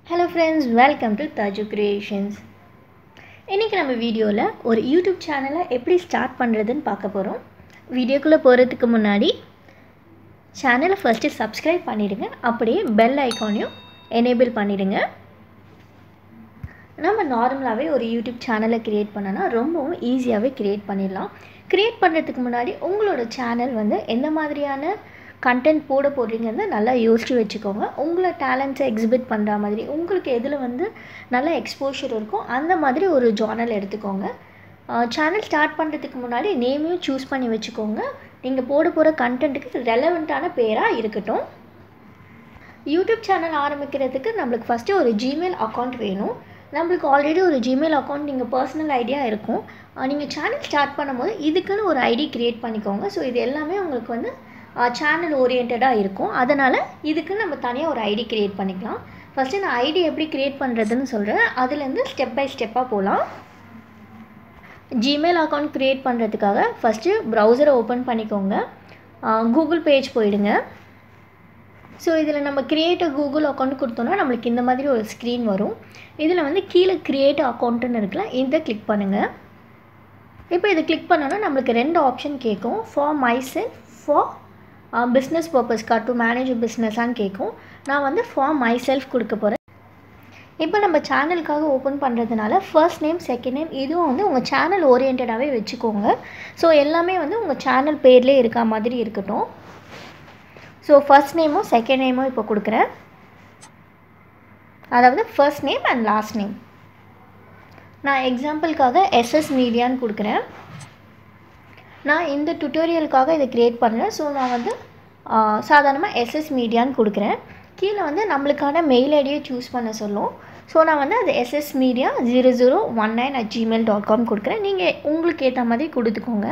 hello friends welcome to Taju creations இன்றைக்கி நம்ம வீடியோவில் ஒரு யூடியூப் சேனலை எப்படி ஸ்டார்ட் பண்ணுறதுன்னு பார்க்க போகிறோம் வீடியோக்குள்ளே போகிறதுக்கு முன்னாடி சேனலை ஃபஸ்ட்டு சப்ஸ்கிரைப் பண்ணிவிடுங்க அப்படியே பெல் ஐக்கானையும் எனேபிள் பண்ணிவிடுங்க நம்ம நார்மலாகவே ஒரு யூடியூப் சேனலை க்ரியேட் பண்ணோன்னா ரொம்பவும் ஈஸியாகவே க்ரியேட் பண்ணிடலாம் க்ரியேட் பண்ணுறதுக்கு முன்னாடி உங்களோட சேனல் வந்து எந்த மாதிரியான கண்டென்ட் போட போடுறீங்கன்னு நல்லா யோசித்து வச்சுக்கோங்க உங்களை டேலண்ட்ஸை எக்ஸிபிட் பண்ணுற மாதிரி உங்களுக்கு எதில் வந்து நல்ல எக்ஸ்போஷர் இருக்கோ அந்த மாதிரி ஒரு ஜானல் எடுத்துக்கோங்க சேனல் ஸ்டார்ட் பண்ணுறதுக்கு முன்னாடி நேமையும் சூஸ் பண்ணி வச்சுக்கோங்க நீங்கள் போட போகிற கண்டென்ட்டுக்கு ரெலவெண்ட்டான பேராக இருக்கட்டும் யூடியூப் சேனல் ஆரம்பிக்கிறதுக்கு நம்மளுக்கு ஃபஸ்ட்டு ஒரு ஜிமெயில் அக்கௌண்ட் வேணும் நம்மளுக்கு ஆல்ரெடி ஒரு ஜிமெயில் அக்கௌண்ட் நீங்கள் பர்சனல் ஐடியா இருக்கும் நீங்கள் சேனல் ஸ்டார்ட் பண்ணும்போது இதுக்குன்னு ஒரு ஐடி க்ரியேட் பண்ணிக்கோங்க ஸோ இது எல்லாமே உங்களுக்கு வந்து சேனல் ஓரியன்டாக இருக்கும் அதனால் இதுக்கு நம்ம தனியாக ஒரு ஐடி க்ரியேட் பண்ணிக்கலாம் ஃபஸ்ட்டு நான் ஐடி எப்படி க்ரியேட் பண்ணுறதுன்னு சொல்கிறேன் அதுலேருந்து ஸ்டெப் பை ஸ்டெப்பாக போகலாம் ஜிமெயில் அக்கௌண்ட் க்ரியேட் பண்ணுறதுக்காக ஃபஸ்ட்டு ப்ரௌசரை ஓப்பன் பண்ணிக்கோங்க கூகுள் பேஜ் போயிடுங்க ஸோ இதில் நம்ம க்ரியேட் கூகுள் அக்கௌண்ட் கொடுத்தோன்னா நம்மளுக்கு இந்த மாதிரி ஒரு ஸ்க்ரீன் வரும் இதில் வந்து கீழே க்ரியேட் அக்கௌண்ட்டுன்னு இருக்குல்ல இதை கிளிக் பண்ணுங்கள் இப்போ இதை கிளிக் பண்ணோன்னா நம்மளுக்கு ரெண்டு ஆப்ஷன் கேட்கும் for myself for business பர்பஸ்க்கா டு மேனேஜ் பிஸ்னஸான்னு கேட்கும் நான் வந்து ஃபார் மை செல்ஃப் கொடுக்க போகிறேன் இப்போ நம்ம சேனலுக்காக ஓப்பன் பண்ணுறதுனால ஃபர்ஸ்ட் நேம் செகண்ட் நேம் இதுவும் வந்து உங்கள் சேனல் ஓரியன்டாகவே வச்சுக்கோங்க ஸோ எல்லாமே வந்து உங்கள் சேனல் பேர்லேயே இருக்க மாதிரி இருக்கட்டும் ஸோ ஃபர்ஸ்ட் நேமும் செகண்ட் நேமும் இப்போ கொடுக்குறேன் அதாவது first name and last name நான் எக்ஸாம்பிளுக்காக எஸ்எஸ் மீடியான்னு கொடுக்குறேன் நான் இந்த டுட்டோரியலுக்காக இதை க்ரியேட் பண்ணுறேன் ஸோ நான் வந்து சாதாரணமாக எஸ்எஸ் மீடியான்னு கொடுக்குறேன் கீழே வந்து நம்மளுக்கான மெயில் ஐடியை சூஸ் பண்ண சொல்லும் ஸோ நான் வந்து அது SS media zero zero one nine at Gmail dot com கொடுக்குறேன் நீங்கள் உங்களுக்கு ஏற்ற மாதிரி கொடுத்துக்கோங்க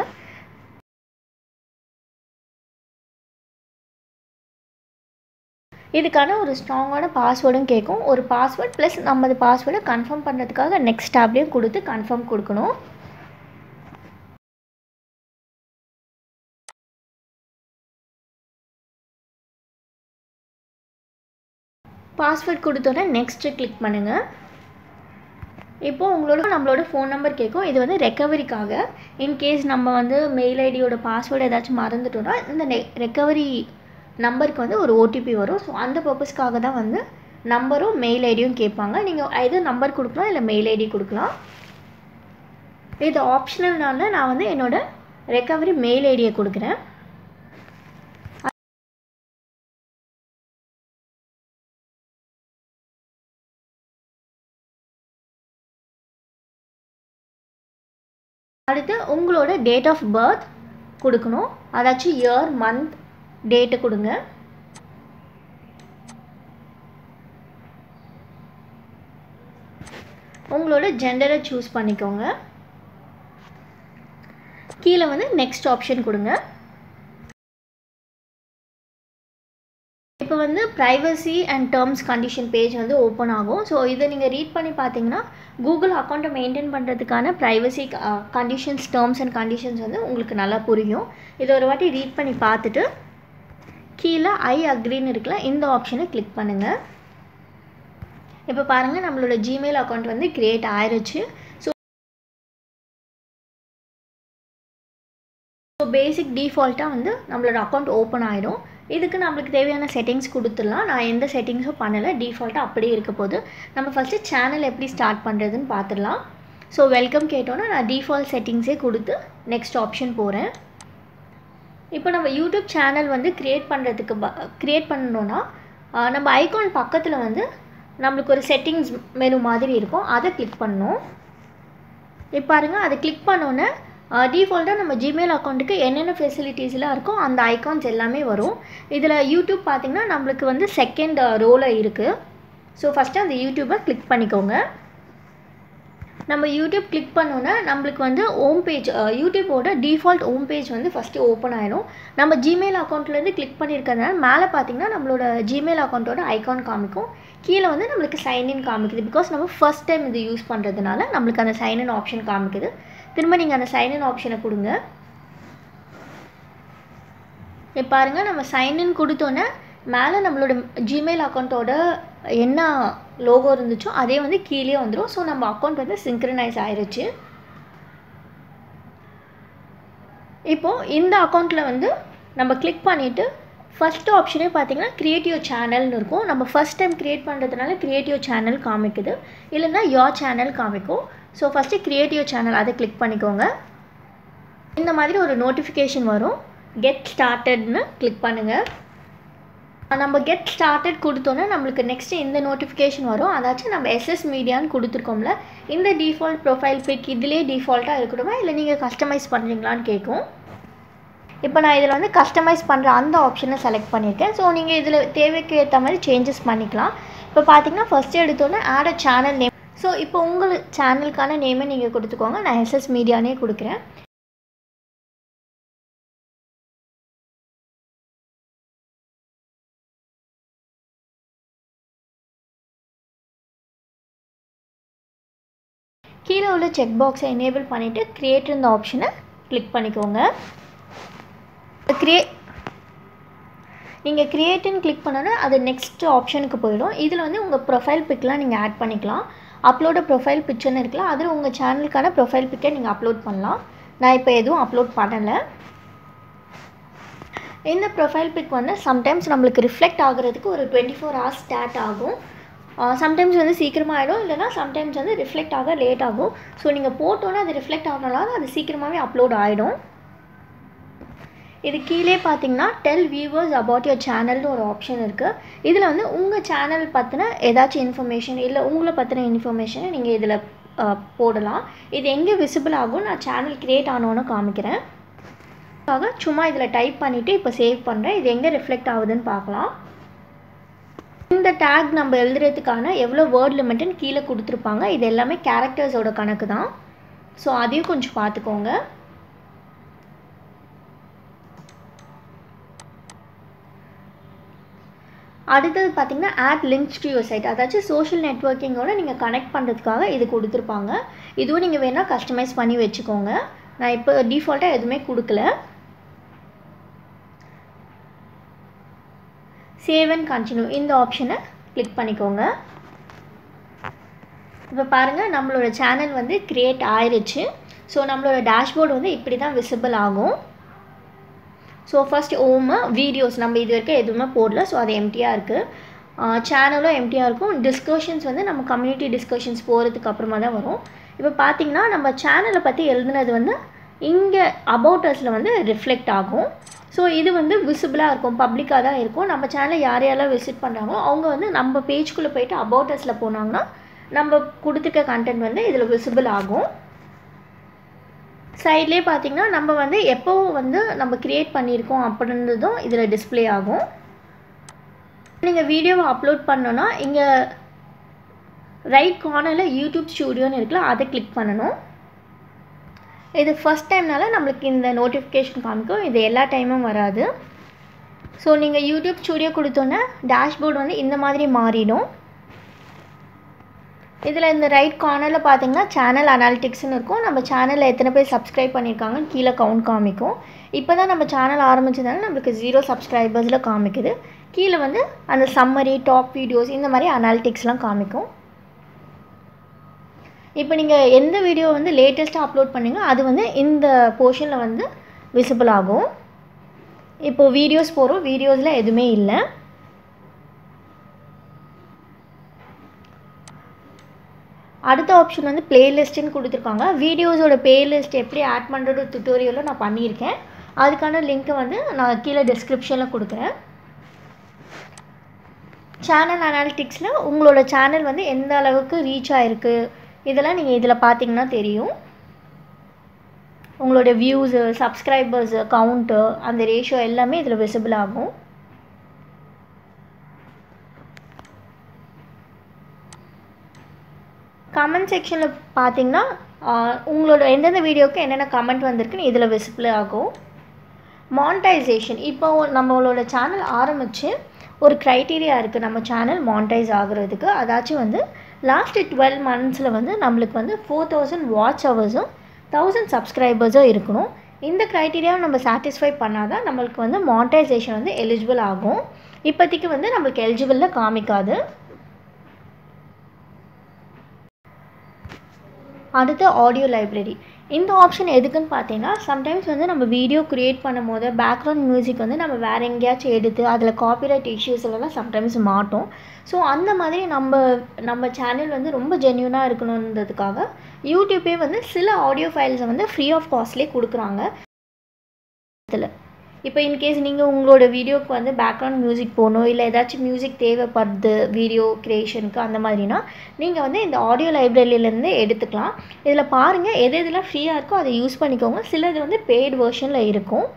இதுக்கான ஒரு ஸ்ட்ராங்கான பாஸ்வேர்டும் கேட்கும் ஒரு பாஸ்வேர்ட் ப்ளஸ் நம்ம அது பாஸ்வேர்டை கன்ஃபார்ம் பண்ணுறதுக்காக நெக்ஸ்ட் டேப்லேயும் கொடுத்து கன்ஃபார்ம் கொடுக்கணும் பாஸ்வேர்ட் கொடுத்தோன்னே நெக்ஸ்ட்டு கிளிக் பண்ணுங்கள் இப்போது உங்களோட நம்மளோட ஃபோன் நம்பர் கேட்கும் இது வந்து ரெக்கவரிக்காக இன்கேஸ் நம்ம வந்து மெயில் ஐடியோட பாஸ்வேர்டு ஏதாச்சும் மறந்துட்டோம்னா இந்த நெ ரெக்கவரி நம்பருக்கு வந்து ஒரு ஓடிபி வரும் ஸோ அந்த பர்பஸ்க்காக தான் வந்து நம்பரும் மெயில் ஐடியும் கேட்பாங்க நீங்கள் எது நம்பர் கொடுக்கலாம் இல்லை மெயில் ஐடி கொடுக்கலாம் இது ஆப்ஷனல்னால நான் வந்து என்னோடய ரெக்கவரி மெயில் ஐடியை கொடுக்குறேன் அடுத்து உங்களோட டேட் ஆஃப் பர்த் கொடுக்கணும் அதாச்சும் இயர் மந்த் டேட்டு கொடுங்க உங்களோட ஜெண்டரை சூஸ் பண்ணிக்கோங்க கீழே வந்து நெக்ஸ்ட் ஆப்ஷன் கொடுங்க இப்போ வந்து privacy and terms condition page வந்து ஓப்பன் ஆகும் ஸோ இதை நீங்கள் ரீட் பண்ணி பார்த்தீங்கன்னா கூகுள் அக்கௌண்ட்டை மெயின்டைன் பண்ணுறதுக்கான privacy conditions terms and conditions வந்து உங்களுக்கு நல்லா புரியும் இதை ஒரு வாட்டி ரீட் பண்ணி பார்த்துட்டு கீழே ஐ அக்ரின்னு இருக்குல்ல இந்த ஆப்ஷனை கிளிக் பண்ணுங்கள் இப்போ பாருங்கள் நம்மளோட ஜிமெயில் அக்கௌண்ட் வந்து க்ரியேட் ஆயிடுச்சு ஸோ ஸோ பேசிக் டிஃபால்ட்டாக வந்து நம்மளோட அக்கௌண்ட் ஓப்பன் ஆகிடும் இதுக்கு நம்மளுக்கு தேவையான செட்டிங்ஸ் கொடுத்துடலாம் நான் எந்த செட்டிங்ஸும் பண்ணலை டிஃபால்ட்டாக அப்படியே இருக்க போது நம்ம ஃபஸ்ட்டு சேனல் எப்படி ஸ்டார்ட் பண்ணுறதுன்னு பார்த்துடலாம் ஸோ வெல்கம் கேட்டோன்னா நான் டிஃபால்ட் செட்டிங்ஸே கொடுத்து நெக்ஸ்ட் ஆப்ஷன் போகிறேன் இப்போ நம்ம யூடியூப் சேனல் வந்து க்ரியேட் பண்ணுறதுக்கு ப க்ரியேட் பண்ணணுன்னா நம்ம ஐகான் பக்கத்தில் வந்து நம்மளுக்கு ஒரு செட்டிங்ஸ் மெனு மாதிரி இருக்கும் அதை கிளிக் பண்ணணும் இப்போ பாருங்கள் அதை கிளிக் பண்ணோன்னே டிஃபால்ட்டாக நம்ம ஜிமெயில் அக்கௌண்ட்டுக்கு என்னென்ன ஃபெசிலிட்டிஸ்லாம் இருக்கோ அந்த ஐகான்ஸ் எல்லாமே வரும் இதில் யூடியூப் பார்த்திங்கன்னா நம்மளுக்கு வந்து செகண்ட் ரோவில் இருக்குது ஸோ ஃபஸ்ட்டு அந்த யூடியூப்பை கிளிக் பண்ணிக்கோங்க நம்ம யூடியூப் கிளிக் பண்ணோன்னா நம்மளுக்கு வந்து ஹோம் பேஜ் யூடியூப்போட டிஃபால்ட் ஹோம் பேஜ் வந்து ஃபஸ்ட்டு ஓப்பன் ஆகிடும் நம்ம ஜிமெயில் அக்கௌண்ட்லேருந்து கிளிக் பண்ணியிருக்கிறதுனால மேலே பார்த்திங்கன்னா நம்மளோட ஜிமெயில் அக்கௌண்ட்டோட ஐகான் காமிக்கும் கீழே வந்து நம்மளுக்கு சைன்இன் காமிக்குது பிகாஸ் நம்ம ஃபஸ்ட் டைம் இது யூஸ் பண்ணுறதுனால நம்மளுக்கு அந்த சைன்இன் ஆப்ஷன் காமிக்குது திரும்ப நீங்கள் அந்த சைன்இன் ஆப்ஷனை கொடுங்க இப்போ பாருங்கள் நம்ம சைன்இன் கொடுத்தோன்னே மேலே நம்மளோட ஜிமெயில் அக்கௌண்ட்டோட என்ன லோகோ இருந்துச்சோ அதே வந்து கீழே வந்துடும் ஸோ நம்ம அக்கௌண்ட் வந்து சிங்க்ரனைஸ் ஆயிருச்சு இப்போது இந்த அக்கௌண்ட்டில் வந்து நம்ம கிளிக் பண்ணிவிட்டு ஃபஸ்ட்டு ஆப்ஷனே பார்த்தீங்கன்னா கிரியேட்டிவ் சேனல்னு இருக்கும் நம்ம ஃபஸ்ட் டைம் க்ரியேட் பண்ணுறதுனால கிரியேட்டிவ் சேனல் காமிக்குது இல்லைன்னா யோர் சேனல் காமிக்கும் ஸோ ஃபஸ்ட்டு கிரியேட்டிவ் சேனல் அதை கிளிக் பண்ணிக்கோங்க இந்த மாதிரி ஒரு நோட்டிஃபிகேஷன் வரும் கெட் ஸ்டார்டட்னு கிளிக் பண்ணுங்கள் நம்ம கெட் ஸ்டார்டட் கொடுத்தோன்னே நம்மளுக்கு நெக்ஸ்ட்டு இந்த நோட்டிஃபிகேஷன் வரும் அதாச்சும் நம்ம எஸ்எஸ் மீடியான்னு கொடுத்துருக்கோம்ல இந்த டிஃபால்ட் ப்ரொஃபைல் பிக் இதிலே டிஃபால்ட்டாக இருக்கணுமா இல்லை நீங்கள் கஸ்டமைஸ் பண்ணுறீங்களான்னு கேட்கும் இப்போ நான் இதில் வந்து கஸ்டமைஸ் பண்ணுற அந்த ஆப்ஷனை செலக்ட் பண்ணியிருக்கேன் ஸோ நீங்கள் இதில் தேவைக்கு ஏற்ற மாதிரி சேஞ்சஸ் பண்ணிக்கலாம் இப்போ பார்த்தீங்கன்னா ஃபஸ்ட்டு எடுத்தோன்னே add a channel name so இப்போ உங்கள் சேனலுக்கான நேமை நீங்கள் கொடுத்துக்கோங்க நான் எஸ்எஸ் மீடியானே கொடுக்குறேன் கீழே உள்ள செக் பாக்ஸை எனேபிள் பண்ணிவிட்டு க்ரியேட் இந்த ஆப்ஷனை கிளிக் பண்ணிக்கோங்க க்ரியே நீங்கள் க்ரியேட்டுன்னு கிளிக் பண்ணோன்னா அது நெக்ஸ்ட் ஆப்ஷனுக்கு போயிடும் இதில் வந்து உங்கள் ப்ரொஃபைல் பிக்லாம் நீங்கள் ஆட் பண்ணிக்கலாம் அப்லோட ப்ரொஃபைல் பிக்சர்னு இருக்கலாம் அதில் உங்கள் சேனலுக்கான ப்ரொஃபைல் பிக்கை நீங்கள் அப்லோட் பண்ணலாம் நான் இப்போ எதுவும் அப்லோட் பண்ணலை இந்த ப்ரொஃபைல் பிக் வந்து சம்டைம்ஸ் நம்மளுக்கு ரிஃப்ளெக்ட் ஆகுறதுக்கு ஒரு டுவெண்ட்டி ஃபோர் ஹவர்ஸ் ஸ்டார்ட் ஆகும் சம்டைம்ஸ் வந்து சீக்கிரமாக ஆகிடும் இல்லைனா சம்டைம்ஸ் வந்து ரிஃப்ளெக்ட் ஆக லேட் ஆகும் ஸோ நீங்கள் போட்டோன்னே அது ரிஃப்ளெக்ட் ஆகனாலும் அது சீக்கிரமாகவே அப்லோட் ஆகிடும் இது கீழே பார்த்தீங்கன்னா டெல் வியூவர்ஸ் அபவுட் யுவர் சேனல்னு ஒரு ஆப்ஷன் இருக்குது இதில் வந்து உங்கள் சேனல் பற்றின ஏதாச்சும் இன்ஃபர்மேஷன் இல்லை உங்களை பற்றின இன்ஃபர்மேஷனை நீங்கள் இதில் போடலாம் இது எங்கே விசிபிள் ஆகும் நான் சேனல் க்ரியேட் ஆனோன்னு காமிக்கிறேன் ஆக சும்மா இதில் டைப் பண்ணிவிட்டு இப்போ சேவ் பண்ணுறேன் இது எங்கே ரிஃப்ளெக்ட் ஆகுதுன்னு பார்க்கலாம் இந்த டேக் நம்ம எழுதுறதுக்கான எவ்வளோ வேர்ட் லிமிட்டுன்னு கீழே கொடுத்துருப்பாங்க இது எல்லாமே கேரக்டர்ஸோட கணக்கு தான் ஸோ அதையும் கொஞ்சம் பார்த்துக்கோங்க அடுத்தது பார்த்திங்கன்னா add links to your site அதாச்சும் சோஷியல் நெட்ஒர்க்கிங்கோட நீங்கள் கனெக்ட் பண்ணுறதுக்காக இது கொடுத்துருப்பாங்க இதுவும் நீங்கள் வேணால் கஸ்டமைஸ் பண்ணி வச்சுக்கோங்க நான் இப்போ டிஃபால்ட்டாக எதுவுமே கொடுக்கல சேவ் அண்ட் கண்டினியூ இந்த ஆப்ஷனை கிளிக் பண்ணிக்கோங்க இப்போ பாருங்கள் நம்மளோட சேனல் வந்து க்ரியேட் ஆயிருச்சு ஸோ நம்மளோட டேஷ்போர்டு வந்து இப்படி தான் விசிபிள் ஆகும் ஸோ ஃபஸ்ட் ஓமு வீடியோஸ் நம்ம இது வரைக்கும் எதுவுமே போடல ஸோ அது எம்டியாக இருக்குது சேனலும் எம்டியாக இருக்கும் டிஸ்கஷன்ஸ் வந்து நம்ம கம்யூனிட்டி டிஸ்கஷன்ஸ் போகிறதுக்கு அப்புறமா தான் வரும் இப்போ பார்த்தீங்கன்னா நம்ம சேனலை பற்றி எழுதுனது வந்து இங்கே அபவுட்டர்ஸில் வந்து ரிஃப்ளெக்ட் ஆகும் ஸோ இது வந்து விசிபிளாக இருக்கும் பப்ளிக்காக தான் இருக்கும் நம்ம சேனலை யார் யாரெல்லாம் விசிட் பண்ணுறாங்களோ அவங்க வந்து நம்ம பேஜ்குள்ளே போயிட்டு அபவுட்டர்ஸில் போனாங்கன்னா நம்ம கொடுத்துருக்க கண்டென்ட் வந்து இதில் விசிபிள் ஆகும் சைட்லேயே பார்த்தீங்கன்னா நம்ம வந்து எப்போ வந்து நம்ம க்ரியேட் பண்ணியிருக்கோம் அப்படின்றதும் இதில் டிஸ்பிளே ஆகும் நீங்கள் வீடியோவை அப்லோட் பண்ணோன்னா இங்கே ரைட் கார்னரில் யூடியூப் ஸ்டூடியோன்னு இருக்குல்ல அதை கிளிக் பண்ணணும் இது ஃபஸ்ட் டைம்னால நம்மளுக்கு இந்த நோட்டிஃபிகேஷன் காமிக்கும் இது எல்லா டைமும் வராது ஸோ நீங்கள் யூடியூப் ஸ்டூடியோ கொடுத்தோன்னே டேஷ்போர்டு வந்து இந்த மாதிரி மாறிடும் இதில் இந்த ரைட் கார்னரில் பார்த்தீங்கன்னா சேனல் அனாலிட்டிக்ஸ்னு இருக்கும் நம்ம சேனலில் எத்தனை பேர் சப்ஸ்கிரைப் பண்ணியிருக்காங்கன்னு கீழே கவுண்ட் காமிக்கும் இப்போ தான் நம்ம சேனல் ஆரம்பிச்சதால நம்மளுக்கு ஜீரோ சப்ஸ்கிரைபர்ஸில் காமிக்குது கீழே வந்து அந்த சம்மரி டாப் வீடியோஸ் இந்த மாதிரி அனாலிட்டிக்ஸ்லாம் காமிக்கும் இப்போ நீங்கள் எந்த வீடியோ வந்து லேட்டஸ்ட்டாக அப்லோட் பண்ணீங்க அது வந்து இந்த போர்ஷனில் வந்து விசிபிள் ஆகும் இப்போது வீடியோஸ் போகிறோம் வீடியோஸில் எதுவுமே இல்லை அடுத்த ஆப்ஷன் வந்து பிளேலிஸ்ட்டுன்னு கொடுத்துருக்காங்க வீடியோஸோட பிளேலிஸ்ட் எப்படி ஆட் பண்ணுறது டுட்டோரியலும் நான் பண்ணியிருக்கேன் அதுக்கான லிங்க்கை வந்து நான் கீழே டிஸ்கிரிப்ஷனில் கொடுக்குறேன் சேனல் அனாலிட்டிக்ஸில் உங்களோட சேனல் வந்து எந்த அளவுக்கு ரீச் ஆகிருக்கு இதெல்லாம் நீங்கள் இதில் பார்த்தீங்கன்னா தெரியும் உங்களோட வியூஸு சப்ஸ்கிரைபர்ஸு கவுண்ட்டு அந்த ரேஷியோ எல்லாமே இதில் விசிபிள் ஆகும் கமெண்ட் செக்ஷனில் பார்த்தீங்கன்னா உங்களோட எந்தெந்த வீடியோவுக்கு என்னென்ன கமெண்ட் வந்திருக்குன்னு இதில் விசிபிள் ஆகும் மானிட்டைசேஷன் இப்போ நம்மளோட சேனல் ஆரம்பித்து ஒரு க்ரைட்டீரியா இருக்குது நம்ம சேனல் மானிட்டைஸ் ஆகுறதுக்கு அதாச்சும் வந்து லாஸ்ட்டு டுவெல் மந்த்ஸில் வந்து நம்மளுக்கு வந்து ஃபோர் தௌசண்ட் வாட்ச் ஹவர்ஸும் தௌசண்ட் சப்ஸ்கிரைபர்ஸும் இருக்கணும் இந்த க்ரைட்டீரியாவை நம்ம சாட்டிஸ்ஃபை பண்ணால் தான் நம்மளுக்கு வந்து மானிட்டைசேஷன் வந்து எலிஜிபிள் ஆகும் இப்போதைக்கு வந்து நம்மளுக்கு எலிஜிபிளில் காமிக்காது அடுத்து ஆடியோ லைப்ரரி இந்த ஆப்ஷன் எதுக்குன்னு பார்த்தீங்கன்னா சம்டைம்ஸ் வந்து நம்ம வீடியோ க்ரியேட் பண்ணும் போது பேக்ரவுண்ட் மியூசிக் வந்து நம்ம வேறு எங்கேயாச்சும் எடுத்து அதில் காப்பிரைட் இஷ்யூஸ்லாம் சம்டைம்ஸ் மாட்டோம் ஸோ அந்த மாதிரி நம்ம நம்ம சேனல் வந்து ரொம்ப ஜென்யூனாக இருக்கணுன்றதுக்காக யூடியூப்பே வந்து சில ஆடியோ ஃபைல்ஸை வந்து ஃப்ரீ ஆஃப் காஸ்ட்லேயே கொடுக்குறாங்க இதில் இப்போ இன்கேஸ் நீங்கள் உங்களோட வீடியோக்கு வந்து பேக்ரவுண்ட் மியூசிக் போகணும் இல்லை ஏதாச்சும் மியூசிக் தேவைப்படுது வீடியோ க்ரியேஷனுக்கு அந்த மாதிரினா நீங்கள் வந்து இந்த ஆடியோ லைப்ரரியிலேருந்து எடுத்துக்கலாம் இதில் பாருங்கள் எது எதெல்லாம் ஃப்ரீயாக இருக்கோ அதை யூஸ் பண்ணிக்கோங்க சிலது வந்து பெய்டு வெர்ஷனில் இருக்கும்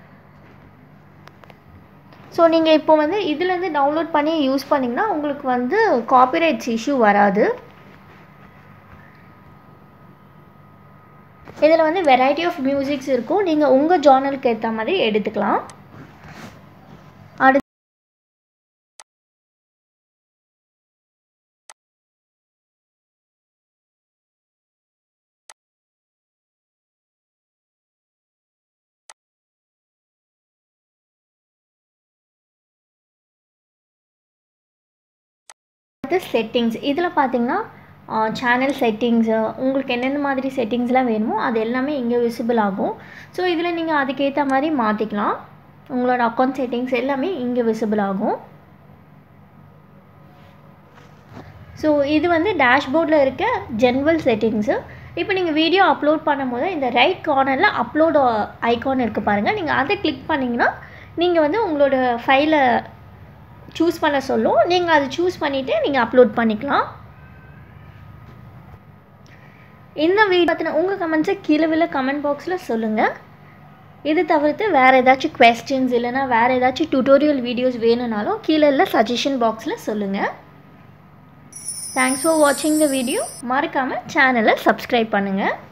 ஸோ நீங்கள் இப்போ வந்து இதுலேருந்து டவுன்லோட் பண்ணி யூஸ் பண்ணிங்கன்னா உங்களுக்கு வந்து காப்பிரைட்ஸ் இஷ்யூ வராது இதில் வந்து வெரைட்டி ஆஃப் மியூசிக்ஸ் இருக்கும் நீங்கள் உங்கள் ஜானலுக்கு ஏற்ற மாதிரி எடுத்துக்கலாம் அடுத்து செட்டிங்ஸ் இதில் பார்த்தீங்கன்னா சேனல் செட்டிங்ஸு உங்களுக்கு என்னென்ன மாதிரி செட்டிங்ஸ்லாம் வேணுமோ அது எல்லாமே இங்கே விசிபிள் ஆகும் ஸோ இதில் நீங்கள் அதுக்கேற்ற மாதிரி மாற்றிக்கலாம் உங்களோட அக்கௌண்ட் செட்டிங்ஸ் எல்லாமே இங்கே விசிபிள் ஆகும் ஸோ இது வந்து டேஷ்போர்டில் இருக்க ஜென்ரல் செட்டிங்ஸு இப்போ நீங்கள் வீடியோ அப்லோட் பண்ணும்போது இந்த ரைட் கார்னரில் அப்லோட் ஐகான் இருக்குது பாருங்கள் நீங்கள் அதை கிளிக் பண்ணிங்கன்னா நீங்கள் வந்து உங்களோட ஃபைலை சூஸ் பண்ண சொல்லும் நீங்கள் அதை சூஸ் பண்ணிவிட்டு நீங்கள் அப்லோட் பண்ணிக்கலாம் இந்த வீடியோ பற்றின உங்கள் கமெண்ட்ஸை கீழே உள்ள கமெண்ட் பாக்ஸில் சொல்லுங்கள் இது தவிர்த்து வேறு ஏதாச்சும் கொஸ்டின்ஸ் இல்லைனா வேறு ஏதாச்சும் டுட்டோரியல் வீடியோஸ் வேணும்னாலும் கீழே உள்ள சஜஷன் பாக்ஸில் சொல்லுங்கள் தேங்க்ஸ் ஃபார் வாட்சிங் த வீடியோ மறக்காமல் சேனலை சப்ஸ்கிரைப் பண்ணுங்கள்